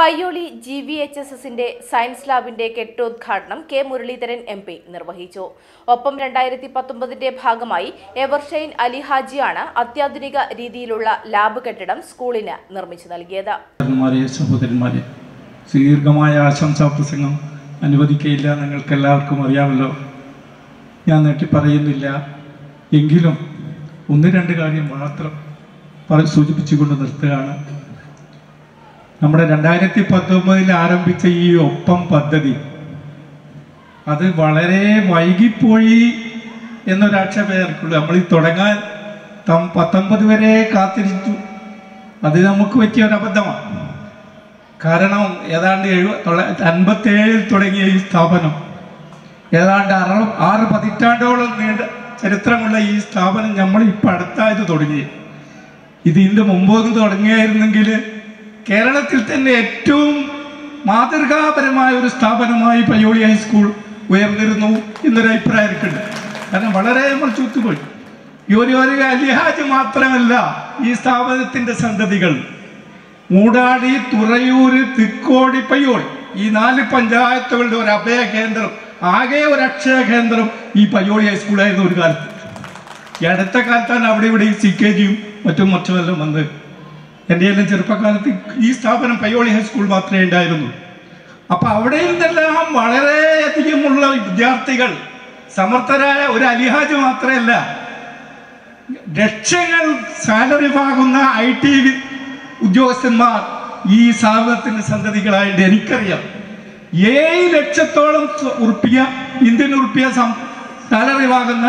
Payyoli G V H S എസിന്റെ science ലാബിന്റെ കെട്ടോദ്ഘാടനം കെ മുരളീധരൻ എം പി നിർവഹിച്ചു ഒപ്പം രണ്ടായിരത്തി പത്തൊമ്പതിന്റെ ഭാഗമായി എവർഷൈൻ അലി ഹാജിയാണ് അത്യാധുനിക രീതിയിലുള്ള ലാബ് കെട്ടിടം സ്കൂളിന് നിർമ്മിച്ചു നൽകിയത് സഹോദരന്മാരെ സഹോദരന്മാരെ ദീർഘമായ ആശംസാ പ്രസംഗം അനുവദിക്കയില്ല നിങ്ങൾക്ക് എല്ലാവർക്കും അറിയാമല്ലോ ഞാൻ നീട്ടി പറയുന്നില്ല എങ്കിലും ഒന്ന് രണ്ട് കാര്യം മാത്രം പറ സൂചിപ്പിച്ചുകൊണ്ട് നിർത്തുകയാണ് നമ്മുടെ രണ്ടായിരത്തി പത്തൊമ്പതിൽ ആരംഭിച്ച ഈ ഒപ്പം പദ്ധതി അത് വളരെ വൈകിപ്പോയി എന്നൊരാക്ഷേപേർക്കുള്ളൂ നമ്മൾ ഈ തുടങ്ങാൻ തം പത്തൊമ്പത് വരെ കാത്തിരിച്ചു അത് നമുക്ക് പറ്റിയ ഒരു അബദ്ധമാണ് കാരണം ഏതാണ്ട് എഴുപ തൊള്ളായിരത്തി അൻപത്തേഴിൽ തുടങ്ങിയ ഈ സ്ഥാപനം ഏതാണ്ട് അറ ആറ് പതിറ്റാണ്ടോളം നീണ്ട ചരിത്രമുള്ള ഈ സ്ഥാപനം നമ്മൾ ഇപ്പം അടുത്തായത് തുടങ്ങി ഇതിൻ്റെ മുമ്പൊന്നും തുടങ്ങിയായിരുന്നെങ്കിൽ കേരളത്തിൽ തന്നെ ഏറ്റവും മാതൃകാപരമായ ഒരു സ്ഥാപനമായി പയ്യോളി ഹൈസ്കൂൾ ഉയർന്നിരുന്നു എന്നൊരു അഭിപ്രായം എനിക്കുണ്ട് കാരണം വളരെ നമ്മൾ ചുറ്റുപോയി ഈ ഒരു ഒരു അലിഹാജ് മാത്രമല്ല ഈ സ്ഥാപനത്തിന്റെ സന്തതികൾ മൂടാടി തുറയൂര് തിക്കോടി പയ്യോളി ഈ നാല് പഞ്ചായത്തുകളുടെ ഒരു അഭയ കേന്ദ്രം ആകെ ഒരു അക്ഷയ കേന്ദ്രം ഈ പയ്യോളി ഹൈസ്കൂളായിരുന്നു ഒരു കാലത്ത് ഈ അടുത്ത കാലത്താണ് അവിടെ ഇവിടെ ഈ സി കെ ജിയും മറ്റും മറ്റുമെല്ലാം വന്നത് എൻ്റെ എല്ലാം ചെറുപ്പകാലത്ത് ഈ സ്ഥാപനം പയ്യോളി ഹൈസ്കൂൾ മാത്രമേ ഉണ്ടായിരുന്നു അപ്പൊ അവിടെ നിന്നെല്ലാം വളരെയധികമുള്ള വിദ്യാർത്ഥികൾ സമർത്ഥരായ ഒരു അലിഹാജ് മാത്രമല്ല ലക്ഷങ്ങൾ സാലറി വാങ്ങുന്ന ഐ ടി ഉദ്യോഗസ്ഥന്മാർ ഈ സ്ഥാപനത്തിന്റെ സന്തതികളായിട്ട് എനിക്കറിയാം ഏഴ് ലക്ഷത്തോളം സ്വ- ഉറുപ്പിക ഇന്ത്യൻ ഉറുപ്പിക സം- സാലറി വാങ്ങുന്ന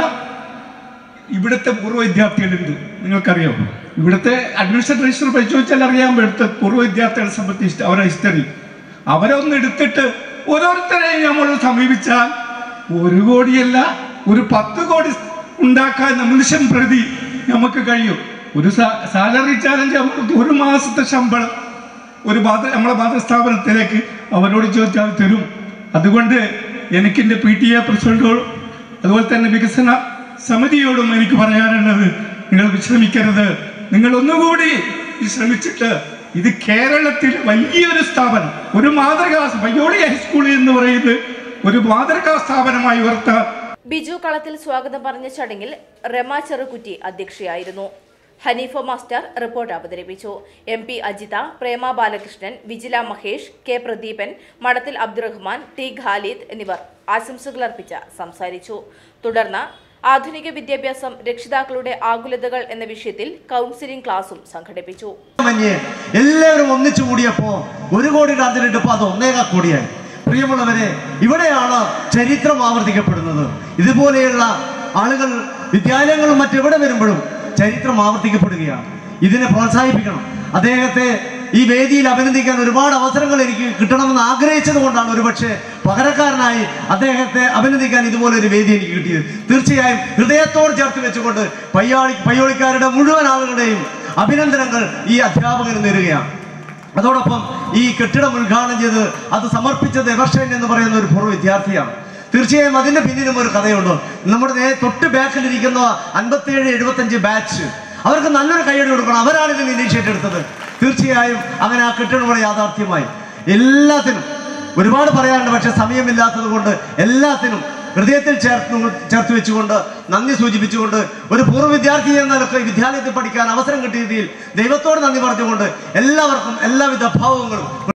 ഇവിടുത്തെ പൂർവ്വ വിദ്യാർത്ഥികളുണ്ട് നിങ്ങൾക്കറിയാം ഇവിടുത്തെ അഡ്മിഷൻ രജിസ്റ്റർ പരിശോധിച്ചാൽ അറിയാൻ ഇവിടുത്തെ പൂർവ്വ വിദ്യാർത്ഥികളെ സംബന്ധിച്ച് അവരുടെ ഹിസ്റ്ററി അവരെ ഒന്ന് എടുത്തിട്ട് ഓരോരുത്തരെയും നമ്മൾ സമീപിച്ചാൽ ഒരു കോടിയല്ല ഒരു പത്ത് കോടി ഉണ്ടാക്കാൻ നിമിഷം പ്രതി നമുക്ക് കഴിയും ഒരു സാലറി ചാലഞ്ച് നമുക്ക് ഒരു മാസത്തെ ശമ്പളം ഒരു മാതൃ നമ്മളെ മാതൃസ്ഥാപനത്തിലേക്ക് അവരോട് ചോദിച്ചാൽ തരും അതുകൊണ്ട് എനിക്ക് എൻ്റെ പി ടി എ പ്രസിഡന്റോടും അതുപോലെ തന്നെ വികസന സമിതിയോടും എനിക്ക് പറയാനുള്ളത് നിങ്ങൾ വിശ്രമിക്കരുത് നിങ്ങൾ ഒന്നുകൂടി ശ്രമിച്ചിട്ട് ഇത് കേരളത്തിൽ വലിയൊരു സ്ഥാപനം ഒരു മാതൃകാ പയ്യോളി ഹൈസ്കൂൾ എന്ന് പറയുന്നത് ഒരു മാതൃകാ സ്ഥാപനമായി ഉയർത്താൻ ബിജു കളത്തിൽ സ്വാഗതം പറഞ്ഞ ചടങ്ങിൽ രമ ചെറുകുറ്റി അധ്യക്ഷയായിരുന്നു ഹനീഫ മാസ്റ്റർ റിപ്പോർട്ട് അവതരിപ്പിച്ചു M P Ajitha Prema Balakrishnan Vijila Mahesh K Pradeepan Madathil Abdurahman T Khalid എന്നിവർ ആശംസകൾ അർപ്പിച്ച് സംസാരിച്ചു തുടർന്ന് ആധുനിക വിദ്യാഭ്യാസം രക്ഷിതാക്കളുടെ ആകുലതകൾ എന്ന വിഷയത്തിൽ കൗൺസിലിംഗ് ക്ലാസും സംഘടിപ്പിച്ചു മഞ്ഞ് എല്ലാവരും ഒന്നിച്ചു കൂടിയപ്പോ ഒരു കോടി ടാർജറ്റ് അത് ഒന്നേകാൽ കോടിയായി പ്രിയമുള്ളവരെ ഇവിടെയാണ് ചരിത്രം ആവർത്തിക്കപ്പെടുന്നത് ഇതുപോലെയുള്ള ആളുകൾ വിദ്യാലയങ്ങളും മറ്റെവിടെ വരുമ്പോഴും ചരിത്രം ആവർത്തിക്കപ്പെടുകയാണ് ഇതിനെ പ്രോത്സാഹിപ്പിക്കണം അദ്ദേഹത്തെ ഈ വേദിയിൽ അഭിനന്ദിക്കാൻ ഒരുപാട് അവസരങ്ങൾ എനിക്ക് കിട്ടണമെന്ന് ആഗ്രഹിച്ചത് കൊണ്ടാണ് ഒരുപക്ഷെ പകരക്കാരനായി അദ്ദേഹത്തെ അഭിനന്ദിക്കാൻ ഇതുപോലെ ഒരു വേദി എനിക്ക് കിട്ടിയത് തീർച്ചയായും ഹൃദയത്തോട് ചേർത്ത് വെച്ചുകൊണ്ട് പയ്യാളി പയ്യോളിക്കാരുടെ മുഴുവൻ ആളുകളുടെയും അഭിനന്ദനങ്ങൾ ഈ അധ്യാപകന് നേരുകയാണ് അതോടൊപ്പം ഈ കെട്ടിടം ഉദ്ഘാടനം ചെയ്ത് അത് സമർപ്പിച്ചത് എവർഷൻ എന്ന് പറയുന്ന ഒരു പൂർവ്വ വിദ്യാർത്ഥിയാണ് തീർച്ചയായും അതിന്റെ പിന്നിലും ഒരു കഥയുണ്ട് നമ്മുടെ നേ തൊട്ട് ബാക്കിലിരിക്കുന്ന അൻപത്തിയേഴ് എഴുപത്തഞ്ച് ബാച്ച് അവർക്ക് നല്ലൊരു കൈയടി കൊടുക്കണം അവരാണ് ഇതിന് ഇനീഷ്യേറ്റ് എടുത്തത് തീർച്ചയായും അങ്ങനെ ആ കെട്ടിടം ഇവിടെ യാഥാർത്ഥ്യമായി എല്ലാത്തിനും ഒരുപാട് പറയാനുണ്ട് പക്ഷെ സമയമില്ലാത്തത് കൊണ്ട് എല്ലാത്തിനും ഹൃദയത്തിൽ ചേർത്ത് ചേർത്ത് വെച്ചുകൊണ്ട് നന്ദി സൂചിപ്പിച്ചുകൊണ്ട് ഒരു പൂർവ്വ വിദ്യാർത്ഥി എന്ന നിലക്ക് ഈ വിദ്യാലയത്തിൽ പഠിക്കാൻ അവസരം കിട്ടിയതിൽ ദൈവത്തോട് നന്ദി പറഞ്ഞുകൊണ്ട് എല്ലാവർക്കും എല്ലാവിധ ഭാവങ്ങളും